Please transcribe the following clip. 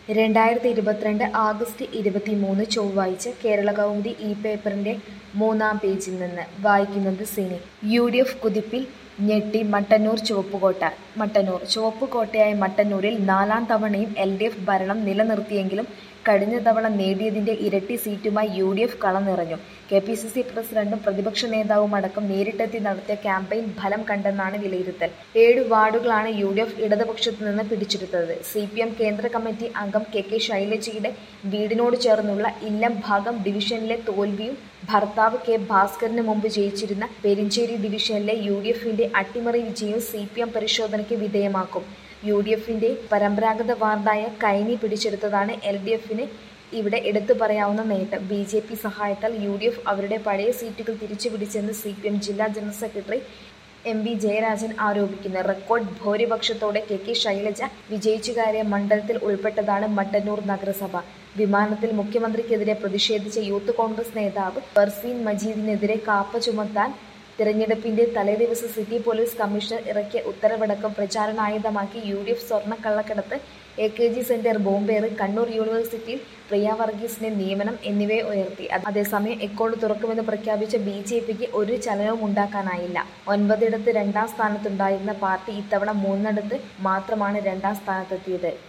രണ്ടായിരത്തി ഇരുപത്തിരണ്ട് ആഗസ്റ്റ് ഇരുപത്തിമൂന്ന് ചൊവ്വാഴ്ച കേരള കൗമുദി ഈ പേപ്പറിന്റെ മൂന്നാം പേജിൽ നിന്ന് വായിക്കുന്നത് സിനി യു ഡി എഫ് കുതിപ്പിൽ ഞെട്ടി മട്ടന്നൂർ ചുവപ്പുകോട്ട മട്ടന്നൂർ ചുവപ്പുകോട്ടയായ മട്ടന്നൂരിൽ നാലാം തവണയും എൽ ഡി എഫ് ഭരണം നിലനിർത്തിയെങ്കിലും കഴിഞ്ഞ തവണ നേടിയതിന്റെ ഇരട്ടി സീറ്റുമായി യു ഡി എഫ് കളം നിറഞ്ഞു കെ പി സി സി പ്രസിഡന്റും പ്രതിപക്ഷ നേതാവുമടക്കം നേരിട്ടെത്തി നടത്തിയ ക്യാമ്പയിൻ ഫലം കണ്ടെന്നാണ് വിലയിരുത്തൽ ഏഴ് വാർഡുകളാണ് യു ഡി എഫ് ഇടതുപക്ഷത്തു നിന്ന് പിടിച്ചെടുത്തത് സി പി എം കേന്ദ്ര കമ്മിറ്റി അംഗം കെ കെ ശൈലജയുടെ വീടിനോട് ചേർന്നുള്ള ഇല്ലം ഭാഗം ഡിവിഷനിലെ തോൽവിയും ഭർത്താവ് കെ ഭാസ്കറിന് മുമ്പ് ജയിച്ചിരുന്ന പെരിഞ്ചേരി ഡിവിഷനിലെ യു ഡി എഫിന്റെ അട്ടിമറി വിജയവും സി പി എം പരിശോധനയ്ക്ക് വിധേയമാക്കും യു ഡി എഫിന്റെ പരമ്പരാഗത വാർഡായ കൈനി പിടിച്ചെടുത്തതാണ് എൽ ഡി എഫിന് ഇവിടെ എടുത്തു പറയാവുന്ന നേട്ടം ബി ജെ പി സഹായത്താൽ യു ഡി എഫ് അവരുടെ പഴയ സീറ്റുകൾ തിരിച്ചു പിടിച്ചെന്ന് സി പി എം ജില്ലാ general secretary M V Jayarajan ആരോപിക്കുന്നു റെക്കോർഡ് ഭൂരിപക്ഷത്തോടെ കെ കെ ശൈലജ വിജയിച്ചു കയറിയ മണ്ഡലത്തിൽ ഉൾപ്പെട്ടതാണ് മട്ടന്നൂർ നഗരസഭ വിമാനത്തിൽ മുഖ്യമന്ത്രിക്കെതിരെ പ്രതിഷേധിച്ച യൂത്ത് കോൺഗ്രസ് നേതാവ് ഫർസീൻ മജീദിനെതിരെ കാപ്പ ചുമത്താൻ തിരഞ്ഞെടുപ്പിന്റെ തലേദിവസം സിറ്റി പോലീസ് കമ്മീഷണർ ഇറക്കിയ ഉത്തരവടക്കം പ്രചാരണായുധമാക്കി യു ഡി എഫ് സ്വർണ്ണക്കള്ളക്കടത്ത് എ കെ ജി സെന്റർ ബോംബേറ് കണ്ണൂർ യൂണിവേഴ്സിറ്റിയിൽ പ്രിയ വർഗീസിന്റെ നിയമനം എന്നിവയെ ഉയർത്തി അതേസമയം അക്കൗണ്ട് തുറക്കുമെന്ന് പ്രഖ്യാപിച്ച ബി ജെ പിക്ക് ഒരു ചലനവും ഉണ്ടാക്കാനായില്ല ഒൻപതിടത്ത് രണ്ടാം സ്ഥാനത്തുണ്ടായിരുന്ന പാർട്ടി ഇത്തവണ മൂന്നിടത്ത് മാത്രമാണ് രണ്ടാം സ്ഥാനത്തെത്തിയത്